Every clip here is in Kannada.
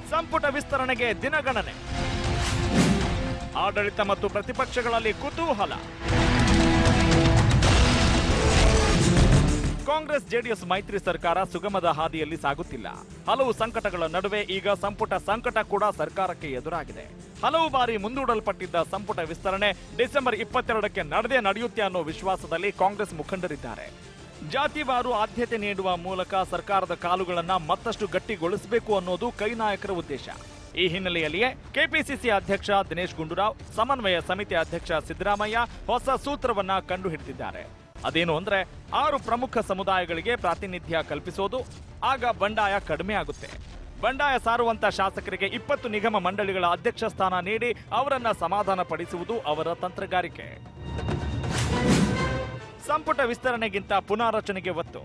ಸಂಪುಟ ವಿಸ್ತರಣೆಗೆ ದಿನಗಣನೆ ಆಡಳಿತ ಮತ್ತು ಪ್ರತಿಪಕ್ಷಗಳಲ್ಲಿ ಕುತೂಹಲ ಕಾಂಗ್ರೆಸ್ ಜೆಡಿಎಸ್ ಮೈತ್ರಿ ಸರ್ಕಾರ ಸುಗಮದ ಹಾದಿಯಲ್ಲಿ ಸಾಗುತ್ತಿಲ್ಲ ಹಲವು ಸಂಕಟಗಳ ನಡುವೆ ಈಗ ಸಂಪುಟ ಸಂಕಟ ಕೂಡ ಸರ್ಕಾರಕ್ಕೆ ಎದುರಾಗಿದೆ ಹಲವು ಬಾರಿ ಮುಂದೂಡಲ್ಪಟ್ಟಿದ್ದ ಸಂಪುಟ ವಿಸ್ತರಣೆ ಡಿಸೆಂಬರ್ ಇಪ್ಪತ್ತೆರಡಕ್ಕೆ ನಡೆದೇ ನಡೆಯುತ್ತೆ ಅನ್ನೋ ವಿಶ್ವಾಸದಲ್ಲಿ ಕಾಂಗ್ರೆಸ್ ಮುಖಂಡರಿದ್ದಾರೆ ಜಾತಿವಾರು ಆದ್ಯತೆ ನೀಡುವ ಮೂಲಕ ಸರ್ಕಾರದ ಕಾಲುಗಳನ್ನ ಮತ್ತಷ್ಟು ಗಟ್ಟಿಗೊಳಿಸಬೇಕು ಅನ್ನೋದು ಕೈ ನಾಯಕರ ಉದ್ದೇಶ ಈ ಹಿನ್ನೆಲೆಯಲ್ಲಿಯೇ ಕೆಪಿಸಿಸಿ ಅಧ್ಯಕ್ಷ ದಿನೇಶ್ ಗುಂಡೂರಾವ್ ಸಮನ್ವಯ ಸಮಿತಿ ಅಧ್ಯಕ್ಷ ಸಿದ್ದರಾಮಯ್ಯ ಹೊಸ ಸೂತ್ರವನ್ನ ಕಂಡುಹಿಡಿದಿದ್ದಾರೆ ಅದೇನು ಅಂದ್ರೆ ಆರು ಪ್ರಮುಖ ಸಮುದಾಯಗಳಿಗೆ ಪ್ರಾತಿನಿಧ್ಯ ಕಲ್ಪಿಸೋದು ಆಗ ಬಂಡಾಯ ಕಡಿಮೆ ಆಗುತ್ತೆ ಬಂಡಾಯ ಸಾರುವಂತ ಶಾಸಕರಿಗೆ ಇಪ್ಪತ್ತು ನಿಗಮ ಮಂಡಳಿಗಳ ಅಧ್ಯಕ್ಷ ಸ್ಥಾನ ನೀಡಿ ಅವರನ್ನ ಸಮಾಧಾನ ಪಡಿಸುವುದು ಅವರ ತಂತ್ರಗಾರಿಕೆ ಸಂಪುಟ ವಿಸ್ತರಣೆಗಿಂತ ಪುನಾರಚನೆಗೆ ಒತ್ತು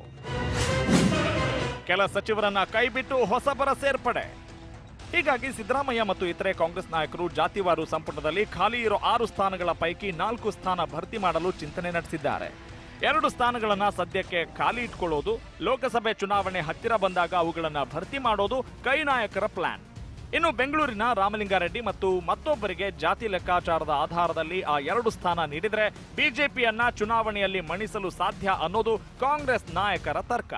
ಕೆಲ ಸಚಿವರನ್ನ ಕೈಬಿಟ್ಟು ಹೊಸಬರ ಸೇರ್ಪಡೆ ಹೀಗಾಗಿ ಸಿದ್ದರಾಮಯ್ಯ ಮತ್ತು ಇತರೆ ಕಾಂಗ್ರೆಸ್ ನಾಯಕರು ಜಾತಿವಾರು ಸಂಪುಟದಲ್ಲಿ ಖಾಲಿ ಇರೋ ಆರು ಸ್ಥಾನಗಳ ಪೈಕಿ ನಾಲ್ಕು ಸ್ಥಾನ ಭರ್ತಿ ಮಾಡಲು ಚಿಂತನೆ ನಡೆಸಿದ್ದಾರೆ ಎರಡು ಸ್ಥಾನಗಳನ್ನ ಸದ್ಯಕ್ಕೆ ಖಾಲಿ ಇಟ್ಕೊಳ್ಳೋದು ಲೋಕಸಭೆ ಚುನಾವಣೆ ಹತ್ತಿರ ಬಂದಾಗ ಅವುಗಳನ್ನ ಭರ್ತಿ ಮಾಡೋದು ಕೈ ನಾಯಕರ ಪ್ಲಾನ್ ಇನ್ನು ಬೆಂಗಳೂರಿನ ರಾಮಲಿಂಗಾರೆಡ್ಡಿ ಮತ್ತು ಮತ್ತೊಬ್ಬರಿಗೆ ಜಾತಿ ಲೆಕ್ಕಾಚಾರದ ಆಧಾರದಲ್ಲಿ ಆ ಎರಡು ಸ್ಥಾನ ನೀಡಿದ್ರೆ ಬಿಜೆಪಿಯನ್ನ ಚುನಾವಣೆಯಲ್ಲಿ ಮಣಿಸಲು ಸಾಧ್ಯ ಅನ್ನೋದು ಕಾಂಗ್ರೆಸ್ ನಾಯಕರ ತರ್ಕ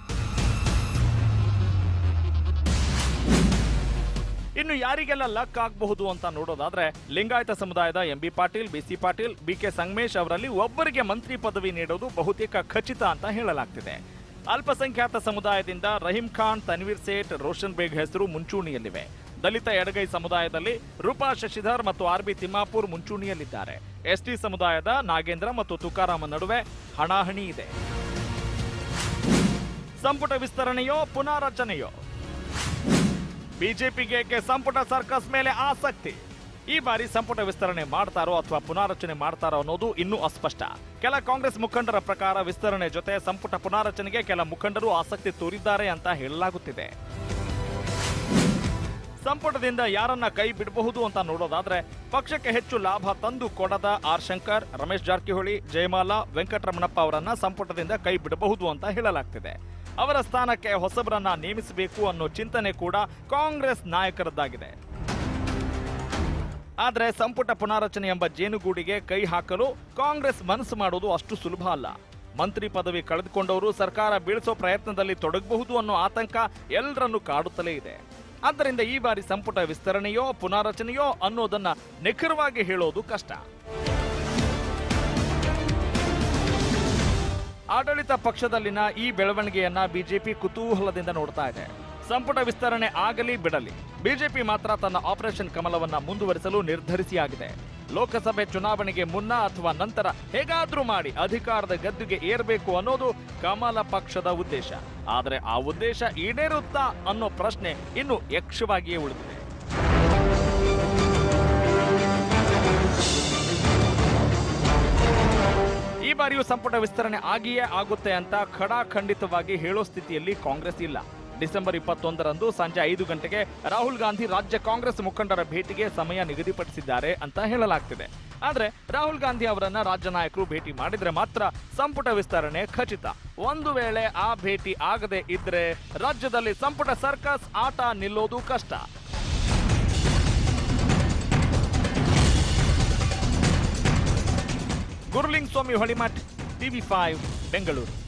ಇನ್ನು ಯಾರಿಗೆಲ್ಲ ಲಕ್ ಆಗಬಹುದು ಅಂತ ನೋಡೋದಾದ್ರೆ ಲಿಂಗಾಯತ ಸಮುದಾಯದ MB Patil BC Patil BK Sangamesh ಅವರಲ್ಲಿ ಒಬ್ಬರಿಗೆ ಮಂತ್ರಿ ಪದವಿ ನೀಡೋದು ಬಹುತೇಕ ಖಚಿತ ಅಂತ ಹೇಳಲಾಗ್ತಿದೆ ಅಲ್ಪಸಂಖ್ಯಾತ ಸಮುದಾಯದಿಂದ ರಹೀಂ ಖಾನ್ ತನ್ವೀರ್ ಸೇಠ್ ರೋಷನ್ ಬೇಗ್ ಹೆಸರು ಮುಂಚೂಣಿಯಲ್ಲಿವೆ ದಲಿತ ಎಡಗೈ ಸಮುದಾಯದಲ್ಲಿ ರೂಪಾ ಶಶಿಧರ್ ಮತ್ತು ಆರ್ ಬಿ ತಿಮ್ಮಾಪುರ್ ಮುಂಚೂಣಿಯಲ್ಲಿದ್ದಾರೆ ಎಸ್ಟಿ ಸಮುದಾಯದ ನಾಗೇಂದ್ರ ಮತ್ತು ತುಕಾರಾಮ ನಡುವೆ ಹಣಾಹಣಿ ಇದೆ ಸಂಪುಟ ವಿಸ್ತರಣೆಯೋ ಪುನಾರಚನೆಯೋ ಬಿಜೆಪಿಗೆ ಸಂಪುಟ ಸರ್ಕಸ್ ಮೇಲೆ ಆಸಕ್ತಿ ಈ ಬಾರಿ ಸಂಪುಟ ವಿಸ್ತರಣೆ ಮಾಡ್ತಾರೋ ಅಥವಾ ಪುನಾರಚನೆ ಮಾಡ್ತಾರೋ ಅನ್ನೋದು ಇನ್ನೂ ಅಸ್ಪಷ್ಟ ಕೆಲ ಕಾಂಗ್ರೆಸ್ ಮುಖಂಡರ ಪ್ರಕಾರ ವಿಸ್ತರಣೆ ಜೊತೆ ಸಂಪುಟ ಪುನಾರಚನೆಗೆ ಕೆಲ ಮುಖಂಡರು ಆಸಕ್ತಿ ತೋರಿದ್ದಾರೆ ಅಂತ ಹೇಳಲಾಗುತ್ತಿದೆ ಸಂಪುಟದಿಂದ ಯಾರನ್ನ ಕೈ ಬಿಡಬಹುದು ಅಂತ ನೋಡೋದಾದ್ರೆ ಪಕ್ಷಕ್ಕೆ ಹೆಚ್ಚು ಲಾಭ ತಂದು ಕೊಡದ ಆರ್ ಶಂಕರ್ ರಮೇಶ್ ಜಾರಕಿಹೊಳಿ ಜಯಮಾಲಾ ವೆಂಕಟರಮಣಪ್ಪ ಅವರನ್ನ ಸಂಪುಟದಿಂದ ಕೈ ಬಿಡಬಹುದು ಅಂತ ಹೇಳಲಾಗ್ತಿದೆ ಅವರ ಸ್ಥಾನಕ್ಕೆ ಹೊಸಬರನ್ನ ನೇಮಿಸಬೇಕು ಅನ್ನೋ ಚಿಂತನೆ ಕೂಡ ಕಾಂಗ್ರೆಸ್ ನಾಯಕರದ್ದಾಗಿದೆ ಆದ್ರೆ ಸಂಪುಟ ಪುನಾರಚನೆ ಎಂಬ ಜೇನುಗೂಡಿಗೆ ಕೈ ಹಾಕಲು ಕಾಂಗ್ರೆಸ್ ಮನಸ್ಸು ಮಾಡೋದು ಅಷ್ಟು ಸುಲಭ ಅಲ್ಲ ಮಂತ್ರಿ ಪದವಿ ಕಳೆದುಕೊಂಡವರು ಸರ್ಕಾರ ಬೀಳಿಸೋ ಪ್ರಯತ್ನದಲ್ಲಿ ತೊಡಗಬಹುದು ಅನ್ನೋ ಆತಂಕ ಎಲ್ಲರನ್ನೂ ಕಾಡುತ್ತಲೇ ಇದೆ ಆದ್ದರಿಂದ ಈ ಬಾರಿ ಸಂಪುಟ ವಿಸ್ತರಣೆಯೋ ಪುನಾರಚನೆಯೋ ಅನ್ನೋದನ್ನ ನಿಖರವಾಗಿ ಹೇಳೋದು ಕಷ್ಟ ಆಡಳಿತ ಪಕ್ಷದಲ್ಲಿನ ಈ ಬೆಳವಣಿಗೆಯನ್ನ ಬಿಜೆಪಿ ಕುತೂಹಲದಿಂದ ನೋಡ್ತಾ ಇದೆ ಸಂಪುಟ ವಿಸ್ತರಣೆ ಆಗಲಿ ಬಿಡಲಿ ಬಿಜೆಪಿ ಮಾತ್ರ ತನ್ನ ಆಪರೇಷನ್ ಕಮಲವನ್ನ ಮುಂದುವರಿಸಲು ನಿರ್ಧರಿಸಿಯಾಗಿದೆ ಲೋಕಸಭೆ ಚುನಾವಣೆಗೆ ಮುನ್ನ ಅಥವಾ ನಂತರ ಹೇಗಾದ್ರೂ ಮಾಡಿ ಅಧಿಕಾರದ ಗದ್ದುಗೆ ಏರಬೇಕು ಅನ್ನೋದು ಕಮಲ ಪಕ್ಷದ ಉದ್ದೇಶ ಆದರೆ ಆ ಉದ್ದೇಶ ಈಡೇರುತ್ತಾ ಅನ್ನೋ ಪ್ರಶ್ನೆ ಇನ್ನು ಯಕ್ಷವಾಗಿಯೇ ಉಳಿದಿದೆ ಈ ಬಾರಿಯೂ ಸಂಪುಟ ವಿಸ್ತರಣೆ ಆಗಿಯೇ ಆಗುತ್ತೆ ಅಂತ ಖಡಾಖಂಡಿತವಾಗಿ ಹೇಳೋ ಸ್ಥಿತಿಯಲ್ಲಿ ಕಾಂಗ್ರೆಸ್ ಇಲ್ಲ ಡಿಸೆಂಬರ್ ಇಪ್ಪತ್ತೊಂದರಂದು ಸಂಜೆ ಐದು ಗಂಟೆಗೆ ರಾಹುಲ್ ಗಾಂಧಿ ರಾಜ್ಯ ಕಾಂಗ್ರೆಸ್ ಮುಖಂಡರ ಭೇಟಿಗೆ ಸಮಯ ನಿಗದಿಪಡಿಸಿದ್ದಾರೆ ಅಂತ ಹೇಳಲಾಗ್ತಿದೆ ಆದ್ರೆ ರಾಹುಲ್ ಗಾಂಧಿ ಅವರನ್ನ ರಾಜ್ಯ ನಾಯಕರು ಭೇಟಿ ಮಾಡಿದ್ರೆ ಮಾತ್ರ ಸಂಪುಟ ವಿಸ್ತರಣೆ ಖಚಿತ ಒಂದು ವೇಳೆ ಆ ಭೇಟಿ ಆಗದೆ ಇದ್ರೆ ರಾಜ್ಯದಲ್ಲಿ ಸಂಪುಟ ಸರ್ಕಸ್ ಆಟ ನಿಲ್ಲೋದು ಕಷ್ಟ ಗುರುಲಿಂಗ್ ಸ್ವಾಮಿ ಹೊಳಿಮಠ್ ಟಿವಿ ಫೈವ್ ಬೆಂಗಳೂರು